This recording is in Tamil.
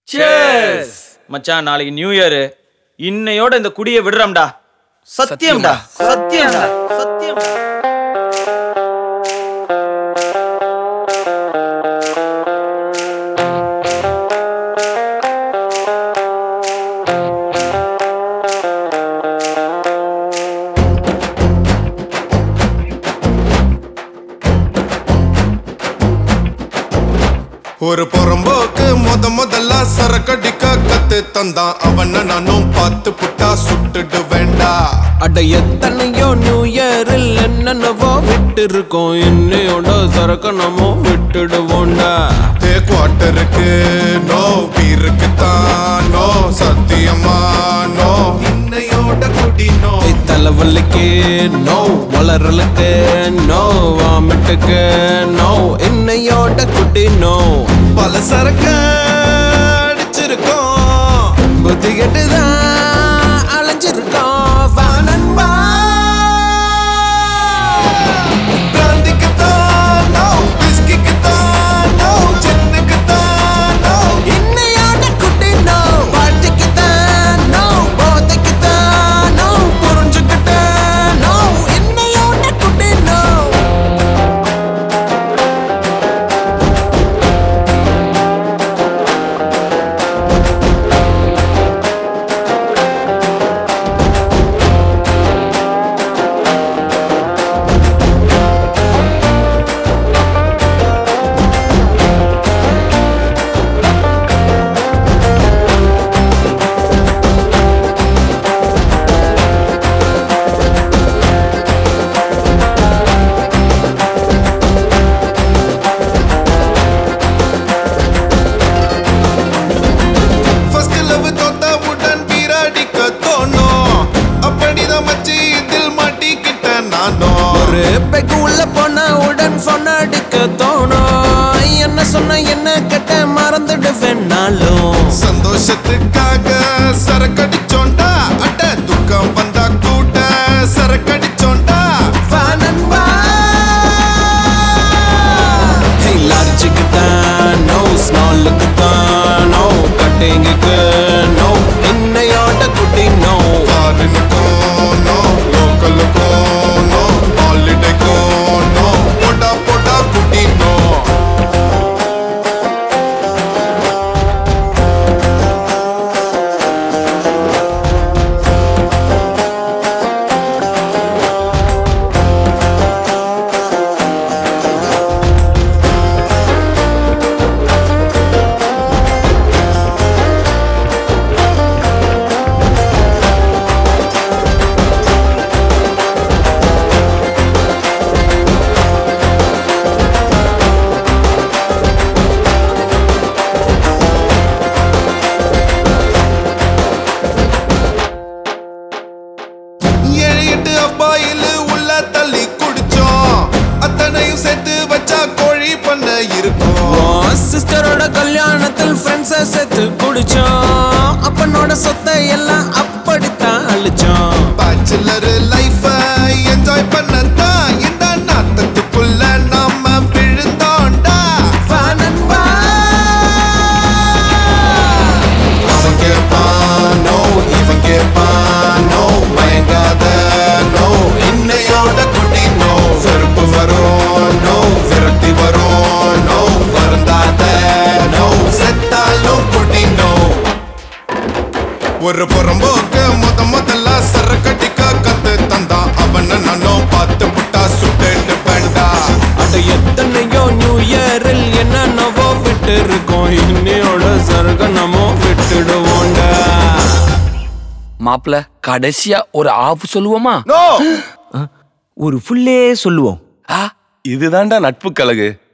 Cheers. மச்சான் நாளைக்கு நியூ இயர் இன்னையோட இந்த குடியை விடுறோம்டா சத்தியம்டா சத்தியம்டா சத்தியம் ஒரு புறம்போக்கு முத முதல்ல சரக்கடிக்க கத்து தந்தான் அவன நானும் பார்த்து புட்டா சுட்டுடு வேண்டா அட எத்தனையோ நியூ இயரில் என்னென்னவோ விட்டு இருக்கோம் என்னையோட சரக்கு நம்ம விட்டுடுவோண்டா தே குவார்ட்டருக்கு நோ பீருக்கு தான் நோ சத்தியமா நோ இன்னையோட குடி நோ ஏய், தலைவலிக்கு நோ வளரலுக்கு நோ வாமிட்டுக்கு நோ என்னையோட குட்டி நோ பல சரக்கு அடிச்சிருக்கோம் புத்தி கெட்டுதான் அலைஞ்சிருக்கோம் வா நண்பா பிராந்திக்கு தான் நோ விஸ்கிக்கு தான் நோ ஜின்னுக்கு தான் நோ இன்னையோட குட்டி நோ பாட்டுக்கு தான் நோ போதைக்கு தான் நோ புரிஞ்சுக்கிட்ட நோ இன்னையோட குட்டி நோ ஃபர்ஸ்ட் லவ் தோத்தவுடன் பீராடிக்க தோணும் அப்படிதான் மச்சி இதில் மாட்டிக்கிட்ட நானும் ஒரு பெக்கு உள்ள போனா உடன் ஃபோன் அடிக்க தோணும் என்ன சொன்ன என்ன கெட்ட மறந்துடுவேன் நாளும் சந்தோஷத்துக்காக சரக்கடிச்சோண்டா அட துக்கம் வந்தா கூட சரக்கடிச்சோண்டா வா நண்பா ஹே லார்ஜுக்கு தான் நோ ஸ்மாலுக்கு தான் நோ கட்டிங்குக்கு நோ இன்னையோட குட்டி நோ ஃபாரினுக்கும் நோ லோக்கலுக்கும் நோ ஹாலிடேக்கும் நோ போடா போடா குட்டி நோ ஏழு எட்டு அப்பாயில் உள்ள தள்ளி குடிச்சோம் அத்தனையும் சேர்த்து வச்சா கோழி பண்ண இருக்கும் சிஸ்டரோட கல்யாணத்தில் ஃப்ரெண்ட்ஸை சேர்த்து குடிச்சோம் அப்பனோட சொத்தை எல்லாம் அப்படித்தான் அழிச்சோம் பேச்சுலர் லைஃப என்ஜாய் பண்ணத்தான் இந்த நாத்தத்துக்குள்ள நாம விழுந்தோண்டா வா நண்பா அவன் கேட்பான் நோ இவன் கேட்பான் நோ மயங்காத நோ இன்னையோட குட்டி நோ வெறுப்பு வரும் நோ விரட்டி வரும் நோ வருந்தாத நோ செத்தாலும் குட்டி நோ ஒரு புறம்போக்கு முத முதல்ல சரக்கடிக்க கத்து தந்தான் அவன நானும் பார்த்து புட்டா சுட்டு வேண்டா அட எத்தனையோ நியூ இயரில் என்னென்னவோ விட்டு இருக்கோம் இன்னையோட சருக நம்ம விட்டுடுவோண்டா மாப்பிள கடைசியா ஒரு ஆஃப் சொல்லுவோமா நோ ஒரு ஃபுல்லே சொல்லுவோம் ஆ இதுதான்டா நட்பு கழகு